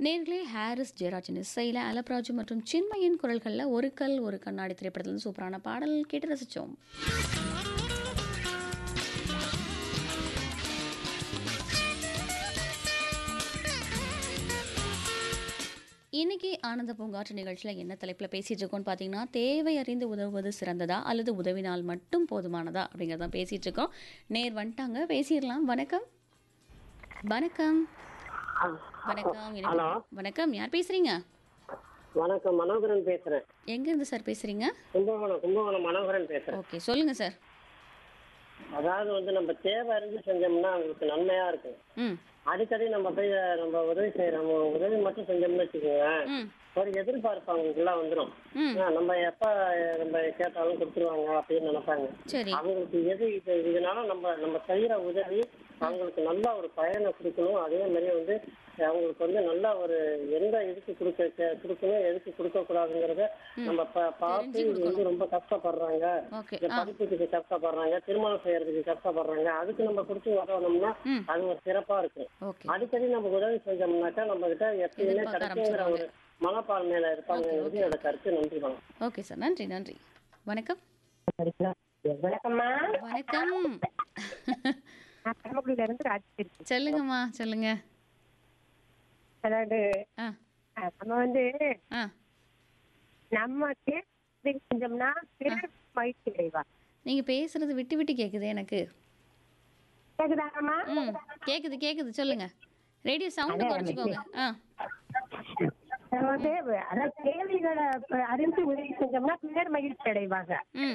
நேர்களே ஹாரிஸ் ஜெயராஜன் இசையில் அலப்ராஜு மற்றும் சின்மயின் குரல்களில் ஒரு கல் ஒரு கண்ணாடி திரைப்படத்தில் சூப்பரான பாடல் கேட்டு ரசித்தோம் இன்னைக்கு ஆனந்த பூங்காற்று நிகழ்ச்சியில் என்ன தலைப்பில் பேசிகிட்டு இருக்கோம்னு பார்த்தீங்கன்னா தேவை அறிந்து உதவுவது சிறந்ததா அல்லது உதவினால் மட்டும் போதுமானதா அப்படிங்கிறதான் பேசிகிட்டு இருக்கோம் நேர் வந்துட்டாங்க பேசிடலாம் வணக்கம் வணக்கம் வணக்கம் எனக்கு- ஹலோ வணக்கம் யார் பேசுறீங்க வணக்கம் மனோகரன் பேசுறேன் எங்க இருந்து சார் பேசுறீங்க கும்பகோணம் கும்பகோணம் மனோகரன் பேசுறேன் ஓகே சொல்லுங்க சார் அதாவது வந்து நம்ம தேவை அறிஞ்சு செஞ்சோம்னா அவங்களுக்கு நன்மையா இருக்கும் ம் அடிக்கடி நம்ம போய் நம்ம உதவி செய்யறோம் உதவி மட்டும் செஞ்சோம்னு வச்சுக்கோங்க ம் ஒரு எதிர்பார்ப்பு அவங்களுக்குலாம் வந்துடும் ம் நம்ம எப்ப நம்ம கேட்டாலும் கொடுத்துருவாங்க அப்படின்னு நினைப்பாங்க சரி அவங்களுக்கு எது இது இதனால நம்ம நம்ம செய்யற உதவி அவங்களுக்கு நல்ல ஒரு பயனை கொடுக்கணும் அதே மாதிரி வந்து அவங்களுக்கு வந்து நல்ல ஒரு எந்த இதுக்கு கொடுக்க கே- கொடுக்கணும் எதுக்கு கொடுக்க கூடாதுங்கிறத நம்ம ப- பார்த்து தெரிஞ்சு இது வந்து ரொம்ப கஷ்டப்படுறாங்க ஓகே இந்த ஆ படிப்புக்கு கஷ்டப்படுறாங்க திருமணம் செய்யறதுக்கு கஷ்டப்படுறாங்க அதுக்கு நம்ம கொடுத்து உதவணும்னா ம் அது ஒரு சிறப்பா இருக்கும் ஓகே அடிக்கடி நம்ம உதவி செஞ்சோம்னாக்கா நம்ம கிட்ட எப்பயுமே எதிர்பார்க்க கிடைக்குங்கிற ஒரு மனப்பான்மையில இருப்பாங்கிறது என்னோட கருத்து நன்றி வணக்கம் ஓகே சார் நன்றி நன்றி வணக்கம் வணக்கம்மா வணக்கம் நான் பரமக்குடியில இருந்து ராஜ்கிரி சொல்லுங்கம்மா சொல்லுங்க அதாவது ஆ அஹ், நம்ம வந்து ஆ நம்ம தேர்வு செஞ்சோம்னா பிறர் மகிழ்ச்சி அடைவா நீங்க பேசுறது விட்டு விட்டு கேக்குது எனக்கு கேக்குதாங்கம்மா ம் கேக்குது கேக்குது சொல்லுங்க ரேடியோ சவுண்ட் குறைச்சிக்கோங்க ஆ நம்ம வந்து அதாவது தேவைகளை அஹ், அறிந்து உதவி செஞ்சோம்னா பிறர் மகிழ்ச்சி அடைவாங்க ம்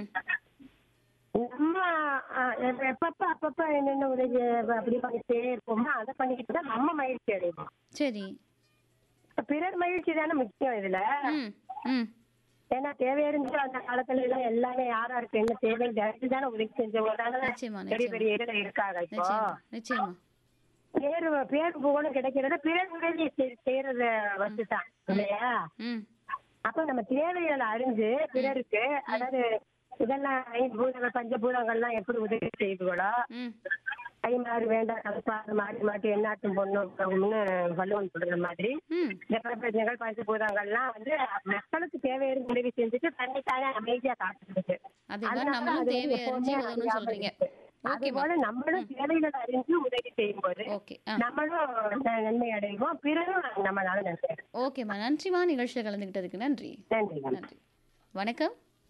நம்ம அஹ், எப்ப- எப்பப்ப அப்பப்ப என்னென்ன உதவி அப்படி பண்ணிட்டே இருப்போமோ அதை பண்ணிக்கிட்டு தான் நம்ம மகிழ்ச்சி அடைவோம் சரி பிறர் மகிழ்ச்சி தானே முக்கியம் இதுல ம் ம் ஏன்னா தேவையறிஞ்சு அந்த காலத்துல எல்லாம் எல்லாமே யார் யாருக்கு என்ன தேவை தானே உதவி செஞ்சவங்க தானே நிச்சயமா பெரிய நிச்சயமா பெரிய இதுல இருக்காங்க இப்போ நிச்சயமா நிச்சயமா பேரு பேர் புகழும் கிடைக்கிறது பிறர் உதவி செய்- செய்யறது வச்சுதான் இல்லையா ம் அப்ப நம்ம தேவைகளை அறிஞ்சு பிறருக்கு அதாவது இதெல்லாம் ஐந்து பூதங்கள் பஞ்சபூதங்கள்லாம் எப்படி உதவி செய்துகளோ ம் கை மாறி வேண்டாம் கலப்பாறு மாற்றி மாற்றி என்னாட்டும் பொண்ணுன்னு வள்ளுவன் சொல்ற மாதிரி ம் இந்த பிரபஞ்சங்கள் பஞ்சபூதங்கள்லாம் வந்து மக்களுக்கு தேவையான உதவி செஞ்சுட்டு தன்னை தானே அமைதியா காட்டுறது அதே மாதிரி அதனால நம்மளும் அது தேவை எப்பவுமே அறிஞ்சு உதவணும்னு அறியாம சொல்றீங்க இருக்கு. ஓகே அதுபோல நம்மளும் தேவைகளை அறிஞ்சு உதவி செய்யும்போது ஓகே ஆ நம்மளும் ந- நன்மை அடைவோம் பிறரும் நம்மளால நன்மை அடைவோம். ஓகேம்மா நன்றிம்மா நிகழ்ச்சியில் கலந்துக்கிட்டதுக்கு நன்றி நன்றி நன்றி நன்றி வணக்கம்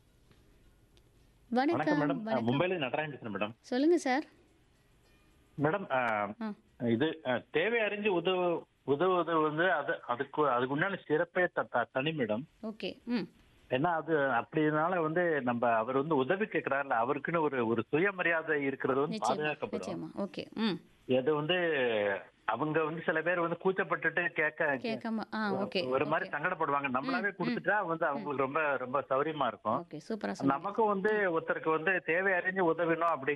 வணக்கம் வணக்கம் மேடம் வணக்கம் மும்பைல நடராஜன் பேசுறேன் மேடம் சொல்லுங்க சார் மேடம் ஆ, ஆ இது ஆ, தேவை அறிஞ்சு உதவு உதவுவது வந்து அது அதுக்கு அதுக்கு உண்டான சிறப்பே த- த- தனி மேடம் ஓகே ம் ஏன்னா அது அப்படினால வந்து நம்ம அவர் வந்து உதவி கேட்கிறாருல அவருக்குன்னு ஒரு ஒரு சுயமரியாதை இருக்கிறது வந்து நிச்சயமா பாதுகாக்கப்படும் நிச்சயமா ஓகே ம் இது வந்து அவங்க வந்து சில பேர் வந்து கூச்சப்பட்டுட்டு கேட்க கேட்காம ஆ ஓகே ஒரு மாதிரி சங்கடப்படுவாங்க நம்மளாவே கொடுத்துட்டா வந்து அவங்களுக்கு ரொம்ப ரொம்ப சௌரியமா இருக்கும் ஓகே சூப்பரா சொன்னீங்க நமக்கும் வந்து ஒருத்தருக்கு வந்து தேவை அறிஞ்சு உதவினோம் அப்படி